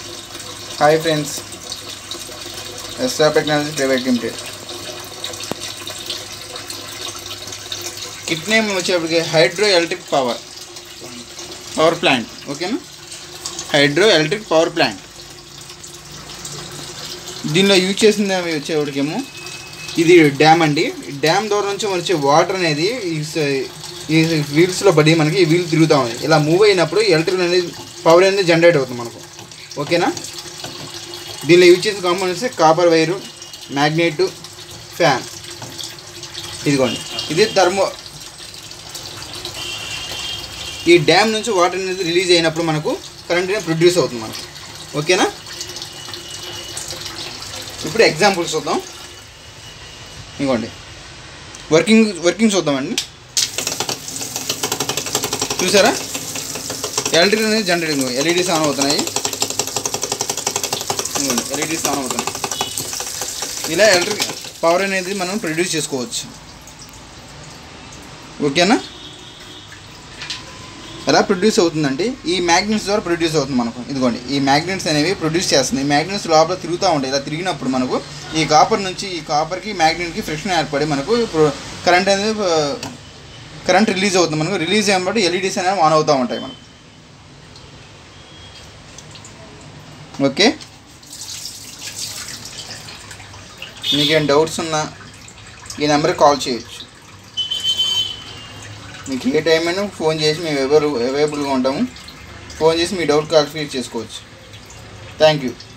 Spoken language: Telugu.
హాయ్ ఫ్రెండ్స్ ఎస్ఆ technology private limited kit name వచ్చేప్పటికి hydro electric power power plant ఓకేనా హైడ్రో ఎలక్ట్రిక్ పవర్ ప్లాంట్ దీనిలో యూజ్ చేసింది అవి వచ్చేవాడికేమో ఇది డ్యామ్ అండి ఈ డ్యామ్ ద్వారా నుంచి వచ్చే వాటర్ అనేది ఈ స- ఈ వీల్స్లో పడి మనకి ఈ వీల్ తిరుగుతూ ఉంది ఇలా మూవ్ అయినప్పుడు ఎలక్ట్రిక్ అనేది పవర్ అనేది జనరేట్ అవుతుంది మనకు ఓకేనా దీనిలో యూజ్ చేసిన components copper wire magnet fan ఇదిగోండి ఇది థర్మో ఈ డ్యామ్ నుంచి వాటర్ అనేది రిలీజ్ అయినప్పుడు మనకు కరెంట్ అనేది ప్రొడ్యూస్ అవుతుంది మనకు ఓకేనా ఇప్పుడు ఎగ్జాంపుల్స్ చూద్దాం ఇదిగోండి వర్కింగ్ వర్కింగ్ చూద్దామండి చూసారా ఎలక్ట్రిక్ అనేది జనరేటింగ్ ఎల్ఈడీస్ ఆన్ అవుతున్నాయి ఇదిగోండి ఎల్ఈడీస్ ఆన్ అవుతున్నాయి ఇలా ఎలక్ట్రిక్ పవర్ అనేది మనం ప్రొడ్యూస్ చేసుకోవచ్చు ఓకేనా ఎలా ప్రొడ్యూస్ అవుతుందంటే ఈ మ్యాగ్నెట్స్ ద్వారా ప్రొడ్యూస్ అవుతుంది మనకు ఇదిగోండి ఈ మ్యాగ్నెట్స్ అనేవి ప్రొడ్యూస్ చేస్తుంది ఈ మ్యాగ్నెట్స్ లోపల తిరుగుతూ ఉంటాయి ఇలా తిరిగినప్పుడు మనకు ఈ కాపర్ నుంచి ఈ కాపర్కి మ్యాగ్నెట్కి ఫ్రిక్షన్ ఏర్పడి మనకు కరెంట్ అనేది కరెంట్ రిలీజ్ అవుతుంది మనకు రిలీజ్ అయినప్పుడు ఎల్ఈడీస్ అనేవి ఆన్ అవుతూ ఉంటాయి మనకు ఓకే మీకేం డౌట్స్ ఉన్నా ఈ నెంబర్కి కాల్ చేయొచ్చు మీకు ఏ టైం అయినా ఫోన్ చేసి మేము ఎవరు అవైలబుల్గా ఉంటాము ఫోన్ చేసి మీ డౌట్ క్లారిఫై చేసుకోవచ్చు థ్యాంక్ యూ